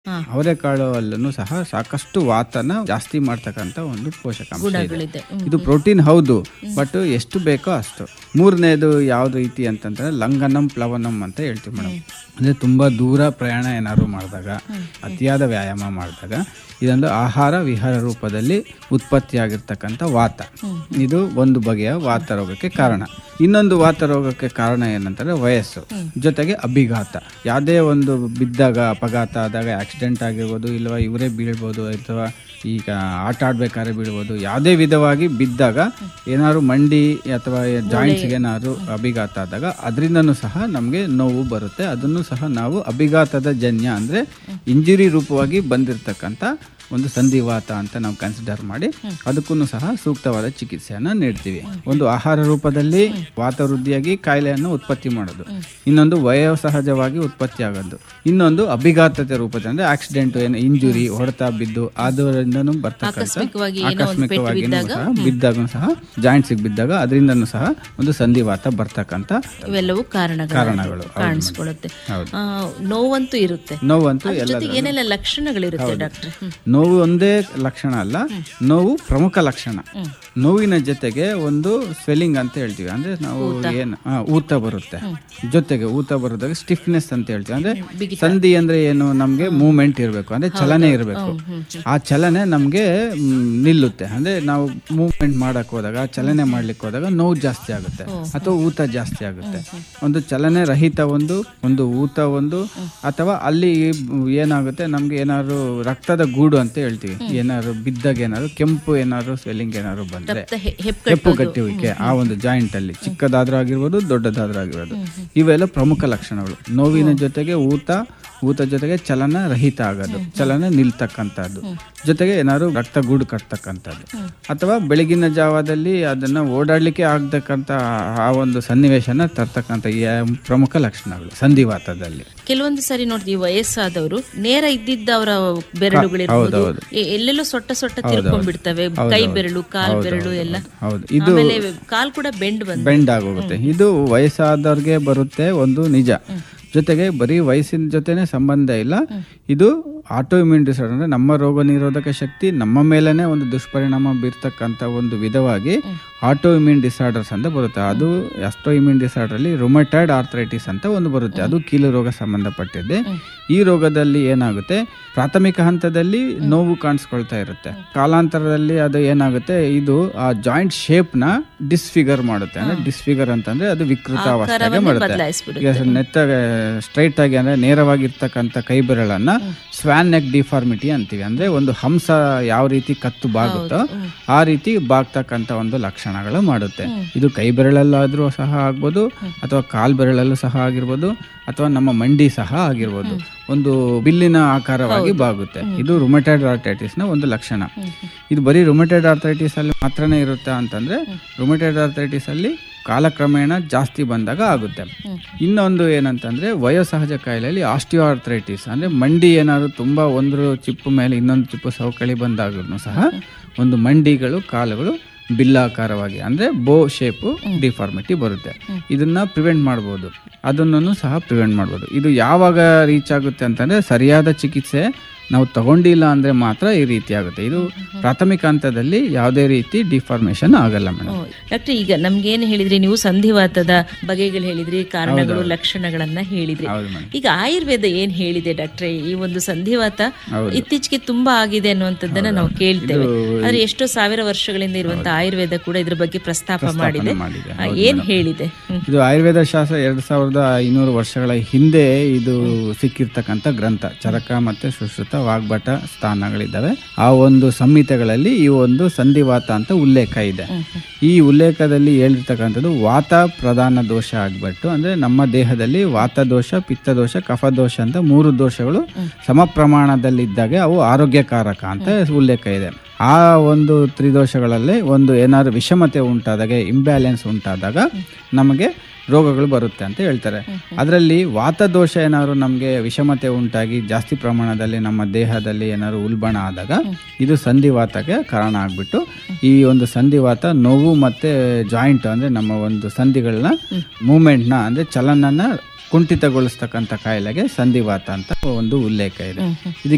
ಅವರೆಕಾಳು ಅಲ್ಲೂ ಸಹ ಸಾಕಷ್ಟು ವಾತನ ಜಾಸ್ತಿ ಮಾಡ್ತಕ್ಕಂಥ ಒಂದು ಪೋಷಕಾಂಶ ಇದೆ ಗುಣಗಳಿದೆ ಹ್ಮ್. ಇದು ಪ್ರೋಟೀನ್ ಹೌದು ಬಟ್ ಎಷ್ಟು ಬೇಕೋ ಅಷ್ಟು ಮೂರನೇದು ಯಾವ್ದು ರೀತಿ ಅಂತಂದ್ರೆ ಲಂಗನಂ ಪ್ಲವನಂ ಅಂತ ಹೇಳ್ತೀವಿ ಮೇಡಮ್ ಅಂದ್ರೆ ತುಂಬಾ ದೂರ ಪ್ರಯಾಣ ಏನಾದ್ರು ಮಾಡಿದಾಗ ಅತಿಯಾದ ವ್ಯಾಯಾಮ ಮಾಡಿದಾಗ ಇದೊಂದು ಆಹಾರ ವಿಹಾರ ರೂಪದಲ್ಲಿ ಉತ್ಪತ್ತಿಯಾಗಿರ್ತಕ್ಕಂಥ ವಾತ ಇದು ಒಂದು ಬಗೆಯ ವಾತ ರೋಗಕ್ಕೆ ಕಾರಣ ಇನ್ನೊಂದು ವಾತ ರೋಗಕ್ಕೆ ಕಾರಣ ಏನಂತಂದ್ರೆ ವಯಸ್ಸು ಜೊತೆಗೆ ಅಭಿಘಾತ ಯಾವುದೇ ಒಂದು ಬಿದ್ದಾಗ ಅಪಘಾತ ಆದಾಗ ಆಕ್ಸಿಡೆಂಟ್ ಆಗಿರ್ಬೋದು ಇಲ್ವಾ ಇವರೇ ಬೀಳ್ಬೋದು ಅಥವಾ ಈಗ ಆಟ ಆಡ್ಬೇಕಾದ್ರೆ ಬೀಳ್ಬೋದು ಯಾವುದೇ ವಿಧವಾಗಿ ಬಿದ್ದಾಗ ಏನಾದ್ರು ಮಂಡಿ ಅಥವಾ ಜಾಯಿಂಟ್ಸ್ಗೆ ಏನಾದ್ರು ಅಭಿಘಾತ ಆದಾಗ ಅದರಿಂದನೂ ಸಹ ನಮಗೆ ನೋವು ಬರುತ್ತೆ ಅದನ್ನು ಸಹ ನಾವು ಅಭಿಘಾತದ ಜನ್ಯ ಅಂದ್ರೆ ಇಂಜುರಿ ರೂಪವಾಗಿ ಬಂದಿರತಕ್ಕಂಥ ಒಂದು ಸಂಧಿವಾತ ಅಂತ ನಾವು ಕನ್ಸಿಡರ್ ಮಾಡಿ ಅದಕ್ಕೂ ಸಹ ಸೂಕ್ತವಾದ ಚಿಕಿತ್ಸೆಯನ್ನ ನೀಡ್ತೀವಿ ಒಂದು ಆಹಾರ ರೂಪದಲ್ಲಿ ವಾತ ವೃದ್ಧಿಯಾಗಿ ಕಾಯಿಲೆಯನ್ನು ಉತ್ಪತ್ತಿ ಮಾಡೋದು ಇನ್ನೊಂದು ವಯೋಸಹಜವಾಗಿ ಉತ್ಪತ್ತಿ ಆಗೋದು ಇನ್ನೊಂದು ಅಭಿಘಾತತೆ ರೂಪದಲ್ಲಿ ಅಂದ್ರೆ ಆಕ್ಸಿಡೆಂಟ್ ಏನು ಇಂಜುರಿ ಹೊಡೆತ ಬಿದ್ದು ಅದರಿಂದನೂ ಬರ್ತಕ್ಕಂಥ ಆಕಸ್ಮಿಕವಾಗಿ ಏನೋ ಒಂದು ಪೆಟ್ಟು ಆಕಸ್ಮಿಕವಾಗಿ ಬಿದ್ದಾಗ ಸಹ ಬಿದ್ದಾಗ ಸಹ ಜಾಯಿಂಟ್ಸ್ ಬಿದ್ದಾಗ ಅದರಿಂದನೂ ಸಹ ಒಂದು ಸಂಧಿವಾತ ಬರ್ತಕ್ಕಂಥ ಇವೆಲ್ಲವೂ ಕಾರಣಗಳು ಕಾರಣಗಳು ಹೌದು ಕಾಣಿಸ್ಕೊಳ್ಳುತ್ತೆ ಹೌದು. ಆ, ನೋವಂತೂ ಇರುತ್ತೆ ನೋವಂತೂ ಅದ್ರ ಎಲ್ಲ ಜೊತೆಗೆ ಏನೆಲ್ಲ ಲಕ್ಷಣಗಳಿರುತ್ತೆ ಡಾಕ್ಟ್ರೆ ಹ್ಮ್. ನೋವು ಒಂದೇ ಲಕ್ಷಣ ಅಲ್ಲ ನೋವು ಪ್ರಮುಖ ಲಕ್ಷಣ ನೋವಿನ ಜೊತೆಗೆ ಒಂದು ಸ್ವೆಲ್ಲಿಂಗ್ ಅಂತ ಹೇಳ್ತೀವಿ ಅಂದ್ರೆ ನಾವು ಏನು ಆ, ಊತ ಬರುತ್ತೆ ಜೊತೆಗೆ ಊತ ಬರೋದಾಗ ಸ್ಟಿಫ್ನೆಸ್ ಅಂತ ಹೇಳ್ತೀವಿ ಅಂದ್ರೆ ಸಂಧಿ ಅಂದ್ರೆ ಏನು ನಮ್ಗೆ ಮೂವ್ಮೆಂಟ್ ಇರಬೇಕು ಅಂದ್ರೆ ಚಲನೆ ಇರಬೇಕು ಆ ಚಲನೆ ನಮ್ಗೆ ಮ್, ನಿಲ್ಲುತ್ತೆ ಅಂದ್ರೆ ನಾವು ಮೂವ್ಮೆಂಟ್ ಮಾಡಕ್ ಹೋದಾಗ ಚಲನೆ ಮಾಡ್ಲಿಕ್ಕೆ ಹೋದಾಗ ನೋವು ಜಾಸ್ತಿ ಆಗುತ್ತೆ ಅಥವಾ ಊತ ಜಾಸ್ತಿ ಆಗುತ್ತೆ ಒಂದು ಚಲನೆ ರಹಿತ ಒಂದು ಒಂದು ಊತ ಒಂದು ಅಥವಾ ಅಲ್ಲಿ ಏನಾಗುತ್ತೆ ನಮ್ಗೆ ಏನಾದ್ರು ರಕ್ತದ ಗೂಡು ಅಂತ ಹೇಳ್ತೀವಿ ಏನಾದ್ರು ಬಿದ್ದಾಗ ಏನಾದ್ರು ಕೆಂಪು ಏನಾದ್ರು ಸ್ವೆಲ್ಲಿಂಗ್ ಏನಾದ್ರು ಬಂದ್ರೆ ರಕ್ತ ಹೆ- ಹೆಪ್ಪು ಹೆಪ್ಪು ಗಟ್ಟುವಿಕೆ ಆ ಒಂದು ಜಾಯಿಂಟ್ ಅಲ್ಲಿ ಚಿಕ್ಕದಾದ್ರೂ ಆಗಿರ್ಬೋದು ದೊಡ್ಡದಾದ್ರೂ ಆಗಿರ್ಬೋದು ಇವೆಲ್ಲ ಪ್ರಮುಖ ಲಕ್ಷಣಗಳು ನೋವಿನ ಜೊತೆಗೆ ಊತ ಊತ ಜೊತೆಗೆ ಚಲನ ರಹಿತ ಆಗೋದು ಚಲನ ನಿಲ್ತಕ್ಕಂಥದ್ದು ಜೊತೆಗೆ ಏನಾದ್ರು ರಕ್ತ ಗೂಡು ಕಟ್ತಕ್ಕಂಥದ್ದು ಅಥವಾ ಬೆಳಗಿನ ಜಾವದಲ್ಲಿ ಅದನ್ನ ಓಡಾಡ್ಲಿಕ್ಕೆ ಆಗ್ತಕ್ಕಂಥ ಆ ಒಂದು ಸನ್ನಿವೇಶನ ತರ್ತಕ್ಕಂಥ ಈ ಪ್ರಮುಖ ಲಕ್ಷಣಗಳು ಸಂಧಿವಾತದಲ್ಲಿ ಕೆಲವೊಂದು ಸರಿ ನೋಡ್ತೀವಿ ವಯಸ್ಸಾದವರು ನೇರ ಇದ್ದಿದ್ದ ಅವರ ಬೆರಳುಗಳಿರ್ಬೋದು ಎ- ಎಲ್ಲೆಲ್ಲೋ ಸೊಟ್ಟ ಸೊಟ್ಟ ತಿರ್ಕೊಂಡ್ಬಿಡ್ತವೆ ಕೈ ಬೆರಳು ಕಾಲ್ ಬೆರಳು ಎಲ್ಲ ಹೌದು ಇದು ಆಮೇಲೆ ಕಾಲ್ ಕೂಡ ಬೆಂಡ್ ಬಂದು ಬೆಂಡ್ ಆಗೋಗುತ್ತೆ ಇದು ವಯಸ್ಸಾದವ್ರಿಗೆ ಬರುತ್ತೆ ಒಂದು ನಿಜ ಜೊತೆಗೆ ಬರೀ ವಯಸ್ಸಿನ ಜೊತೆನೆ ಸಂಬಂಧ ಇಲ್ಲ ಇದು ಆಟೋ ಇಮ್ಯೂನ್ ಡಿಸಾರ್ಡರ್ ಅಂದ್ರೆ ನಮ್ಮ ರೋಗ ನಿರೋಧಕ ಶಕ್ತಿ ನಮ್ಮ ಮೇಲೇನೆ ಒಂದು ದುಷ್ಪರಿಣಾಮ ಬೀರ್ತಕ್ಕಂಥ ಒಂದು ವಿಧವಾಗಿ ಆಟೋ ಇಮ್ಯೂನ್ ಡಿಸಾರ್ಡರ್ಸ್ ಅಂತ ಬರುತ್ತೆ ಅದು ಆಸ್ಟೋ ಇಮ್ಯೂನ್ ಡಿಸಾರ್ಡರ್ ಅಲ್ಲಿ ರೊಮೆಟೈಡ್ ಆರ್ಥರೈಟಿಸ್ ಅಂತ ಒಂದು ಬರುತ್ತೆ ಅದು ಕೀಲು ರೋಗ ಸಂಬಂಧಪಟ್ಟಿದೆ ಈ ರೋಗದಲ್ಲಿ ಏನಾಗುತ್ತೆ ಪ್ರಾಥಮಿಕ ಹಂತದಲ್ಲಿ ನೋವು ಕಾಣಿಸ್ಕೊಳ್ತಾ ಇರುತ್ತೆ ಕಾಲಾಂತರದಲ್ಲಿ ಅದು ಏನಾಗುತ್ತೆ ಇದು ಆ ಜಾಯಿಂಟ್ ಶೇಪ್ ನ ಡಿಸ್ಫಿಗರ್ ಮಾಡುತ್ತೆ ಅಂದ್ರೆ ಡಿಸ್ಫಿಗರ್ ಅಂತಂದ್ರೆ ಅದು ವಿಕೃತ ಅವಸ್ಥೆಗೆ ಮಾಡುತ್ತೆ ಬದಲಾಯಿಸ್ಬಿಡುತ್ತೆ ಈಗ ನೆಟ್ಟಾಗ ಸ್ಟ್ರೈಟ್ ಆಗಿ ಅಂದ್ರೆ ನೇರವಾಗಿರ್ತಕ್ಕಂಥ ಕೈ ಬೆರಳನ್ನ ಸ್ವಾನ್ ನೆಕ್ ಡಿಫಾರ್ಮಿಟಿ ಅಂತೀವಿ ಅಂದ್ರೆ ಒಂದು ಹಂಸ ಯಾವ ರೀತಿ ಕತ್ತು ಬಾಗುತ್ತೋ ಆ ರೀತಿ ಬಾಗ್ತಕ್ಕಂಥ ಒಂದು ಲಕ್ಷಣಗಳು ಮಾಡುತ್ತೆ ಇದು ಕೈ ಬೆರಳಲ್ಲಾದ್ರೂ ಸಹ ಆಗ್ಬೋದು ಅಥವಾ ಕಾಲ್ ಬೆರಳಲ್ಲೂ ಸಹ ಆಗಿರ್ಬೋದು ಅಥವಾ ನಮ್ಮ ಮಂಡಿ ಸಹ ಆಗಿರ್ಬೋದು ಒಂದು ಬಿಲ್ಲಿನ ಆಕಾರವಾಗಿ ಬಾಗುತ್ತೆ ಇದು ರುಮಟೈಡ್ ಆರ್ಥೈಟಿಸ್ ನ ಒಂದು ಲಕ್ಷಣ ಇದು ಬರೀ ರುಮಟೈಡ್ ಆರ್ಥೈಟಿಸ್ ಅಲ್ಲಿ ಮಾತ್ರನೇ ಇರುತ್ತಾ ಅಂತಂದ್ರೆ ರುಮಟೈಡ್ ಆರ್ಥೈಟಿಸ್ ಅಲ್ಲಿ ಕಾಲಕ್ರಮೇಣ ಜಾಸ್ತಿ ಬಂದಾಗ ಆಗುತ್ತೆ ಇನ್ನೊಂದು ಏನಂತಂದ್ರೆ ವಯೋಸಹಜ ಕಾಯಿಲೆಯಲ್ಲಿ ಆಸ್ಟಿಯೋ ಆರ್ಥರೈಟಿಸ್ ಅಂದ್ರೆ ಮಂಡಿ ಏನಾದ್ರು ತುಂಬಾ ಒಂದು ಚಿಪ್ಪು ಮೇಲೆ ಇನ್ನೊಂದು ಚಿಪ್ಪು ಸವಕಳಿ ಬಂದಾಗೂ ಸಹ ಒಂದು ಮಂಡಿಗಳು ಕಾಲುಗಳು ಬಿಲ್ಲಾಕಾರವಾಗಿ ಅಂದ್ರೆ ಬೋ ಶೇಪು ಡಿಫಾರ್ಮಿಟಿ ಬರುತ್ತೆ ಇದನ್ನ ಪ್ರಿವೆಂಟ್ ಮಾಡ್ಬೋದು ಅದನ್ನು ಸಹ ಪ್ರಿವೆಂಟ್ ಮಾಡ್ಬೋದು ಇದು ಯಾವಾಗ ರೀಚ್ ಆಗುತ್ತೆ ಅಂತಂದ್ರೆ ಸರಿಯಾದ ಚಿಕಿತ್ಸೆ ನಾವು ತಗೊಂಡಿಲ್ಲ ಅಂದ್ರೆ ಮಾತ್ರ ಈ ರೀತಿ ಆಗುತ್ತೆ ಇದು ಪ್ರಾಥಮಿಕ ಹಂತದಲ್ಲಿ ಯಾವುದೇ ರೀತಿ ಡಿಫಾರ್ಮೇಶನ್ ಆಗಲ್ಲ ಮೇಡಮ್ ಡಾಕ್ಟರ್ ಈಗ ನಮ್ಗೇನು ಹೇಳಿದ್ರಿ ನೀವು ಸಂಧಿವಾತದ ಬಗೆಗಳು ಹೇಳಿದ್ರಿ ಕಾರಣಗಳು ಲಕ್ಷಣಗಳನ್ನ ಹೇಳಿದ್ರಿ ಹೌದು ಮೇಡಮ್ ಈಗ ಆಯುರ್ವೇದ ಏನ್ ಹೇಳಿದೆ ಡಾಕ್ಟ್ರೆ ಈ ಒಂದು ಸಂಧಿವಾತ ಇತ್ತೀಚೆಗೆ ತುಂಬಾ ಆಗಿದೆ ಅನ್ನುವಂಥದ್ದನ್ನ ನಾವು ಕೇಳ್ತೇವೆ ಆದ್ರೆ ಎಷ್ಟೋ ಸಾವಿರ ವರ್ಷಗಳಿಂದ ಇರುವಂತ ಆಯುರ್ವೇದ ಕೂಡ ಇದ್ರ ಬಗ್ಗೆ ಪ್ರಸ್ತಾಪ ಮಾಡಿದೆ ಮಾಡಿದೆ ಆ, ಏನ್ ಹೇಳಿದೆ ಹ್ಮ್. ಇದು ಆಯುರ್ವೇದ ಶಾಸ್ತ್ರ ಎರಡ್ ಸಾವಿರದ ಐನೂರು ವರ್ಷಗಳ ಹಿಂದೆ ಇದು ಸಿಕ್ಕಿರ್ತಕ್ಕಂಥ ಗ್ರಂಥ ಚರಕ ಮತ್ತೆ ಸುಶ್ರುತ ವಾಗ್ಭಟ ಸ್ಥಾನಗಳಿದ್ದಾವೆ ಆ ಒಂದು ಸಂಹಿತೆಗಳಲ್ಲಿ ಈ ಒಂದು ಸಂಧಿವಾತ ಅಂತ ಉಲ್ಲೇಖ ಇದೆ ಈ ಉಲ್ಲೇಖದಲ್ಲಿ ಹೇಳಿರ್ತಕ್ಕಂಥದ್ದು ವಾತ ಪ್ರಧಾನ ದೋಷ ಆಗ್ಬಿಟ್ಟು ಅಂದ್ರೆ ನಮ್ಮ ದೇಹದಲ್ಲಿ ವಾತ ದೋಷ ಪಿತ್ತ ದೋಷ ಕಫ ದೋಷ ಅಂತ ಮೂರು ದೋಷಗಳು ಸಮ ಪ್ರಮಾಣದಲ್ಲಿದ್ದಾಗೆ ಅವು ಆರೋಗ್ಯಕಾರಕ ಅಂತ ಉಲ್ಲೇಖ ಇದೆ ಆ ಒಂದು ತ್ರಿದೋಷಗಳಲ್ಲಿ ಒಂದು ಏನಾದ್ರು ವಿಷಮತೆ ಉಂಟಾದಾಗ ಇಂಬ್ಯಾಲೆನ್ಸ್ ಉಂಟಾದಾಗ ನಮಗೆ ರೋಗಗಳು ಬರುತ್ತೆ ಅಂತ ಹೇಳ್ತಾರೆ ಅದರಲ್ಲಿ ವಾತದೋಷ ಏನಾದ್ರು ನಮಗೆ ವಿಷಮತೆ ಉಂಟಾಗಿ ಜಾಸ್ತಿ ಪ್ರಮಾಣದಲ್ಲಿ ನಮ್ಮ ದೇಹದಲ್ಲಿ ಏನಾದ್ರು ಉಲ್ಬಣ ಆದಾಗ ಇದು ಸಂಧಿವಾತಕ್ಕೆ ಕಾರಣ ಆಗ್ಬಿಟ್ಟು ಈ ಒಂದು ಸಂಧಿವಾತ ನೋವು ಮತ್ತೆ ಜಾಯಿಂಟ್ ಅಂದ್ರೆ ನಮ್ಮ ಒಂದು ಸಂಧಿಗಳನ್ನ ಮೂಮೆಂಟ್ನ ಅಂದ್ರೆ ಚಲನನ ಕುಂಠಿತಗೊಳಿಸ್ತಕ್ಕಂಥ ಕಾಯಿಲೆಗೆ ಸಂಧಿವಾತ ಅಂತ ಒಂದು ಉಲ್ಲೇಖ ಇದೆ ಇದಕ್ಕೆ